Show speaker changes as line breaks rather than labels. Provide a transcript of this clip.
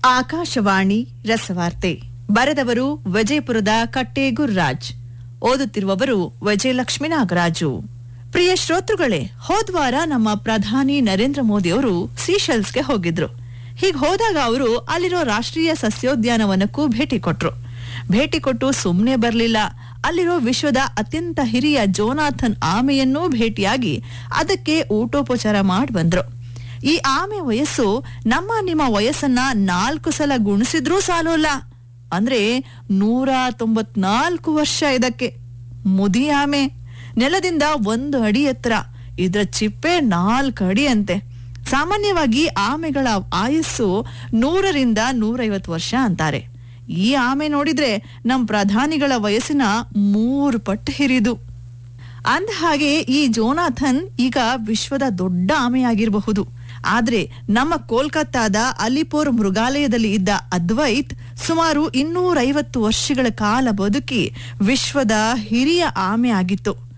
ಆಕಾಶವಾಣಿ ರಸವಾರ್ತೆ ಬರೆದವರು ವಿಜಯಪುರದ ಕಟ್ಟೆ ಗುರ್ರಾಜ್ ಓದುತ್ತಿರುವವರು ವಿಜಯಲಕ್ಷ್ಮೀ ನಾಗರಾಜು ಪ್ರಿಯ ಶ್ರೋತೃಗಳೇ ಹೋದ್ವಾರ ನಮ್ಮ ಪ್ರಧಾನಿ ನರೇಂದ್ರ ಮೋದಿ ಅವರು ಸೀಶೆಲ್ಸ್ಗೆ ಹೋಗಿದ್ರು ಹೀಗ್ ಹೋದಾಗ ಅವರು ಅಲ್ಲಿರೋ ರಾಷ್ಟ್ರೀಯ ಸಸ್ಯೋದ್ಯಾನವನಕ್ಕೂ ಭೇಟಿ ಕೊಟ್ರು ಭೇಟಿ ಕೊಟ್ಟು ಸುಮ್ನೆ ಬರ್ಲಿಲ್ಲ ಅಲ್ಲಿರೋ ವಿಶ್ವದ ಅತ್ಯಂತ ಹಿರಿಯ ಜೋನಾಥನ್ ಆಮೆಯನ್ನೂ ಭೇಟಿಯಾಗಿ ಅದಕ್ಕೆ ಊಟೋಪಚಾರ ಮಾಡಿ ಬಂದ್ರು ಈ ಆಮೆ ವಯಸ್ಸು ನಮ್ಮ ನಿಮ್ಮ ವಯಸ್ಸನ್ನ ನಾಲ್ಕು ಸಲ ಗುಣಿಸಿದ್ರೂ ಸಾಲೋಲ್ಲ ಅಂದ್ರೆ ನೂರ ತೊಂಬತ್ನಾಲ್ಕು ವರ್ಷ ಇದಕ್ಕೆ ಮುದಿ ಆಮೆ ನೆಲದಿಂದ ಒಂದು ಅಡಿ ಎತ್ತರ ಇದ್ರ ಚಿಪ್ಪೆ ನಾಲ್ಕು ಅಡಿ ಅಂತೆ ಸಾಮಾನ್ಯವಾಗಿ ಆಮೆಗಳ ಆಯಸ್ಸು ನೂರರಿಂದ ನೂರೈವತ್ತು ವರ್ಷ ಅಂತಾರೆ ಈ ಆಮೆ ನೋಡಿದ್ರೆ ನಮ್ ಪ್ರಧಾನಿಗಳ ವಯಸ್ಸಿನ ಮೂರು ಪಟ್ಟು ಹಿರಿದು ಅಂದ ಹಾಗೆ ಈ ಜೋನಾಥನ್ ಈಗ ವಿಶ್ವದ ದೊಡ್ಡ ಆಮೆಯಾಗಿರಬಹುದು ಆದ್ರೆ ನಮ್ಮ ಕೋಲ್ಕತ್ತಾದ ಅಲಿಪುರ್ ಮೃಗಾಲಯದಲ್ಲಿ ಇದ್ದ ಅದ್ವೈತ್ ಸುಮಾರು ಇನ್ನೂರೈವತ್ತು ವರ್ಷಗಳ ಕಾಲ ಬದುಕಿ ವಿಶ್ವದ ಹಿರಿಯ ಆಮೆ ಆಗಿತ್ತು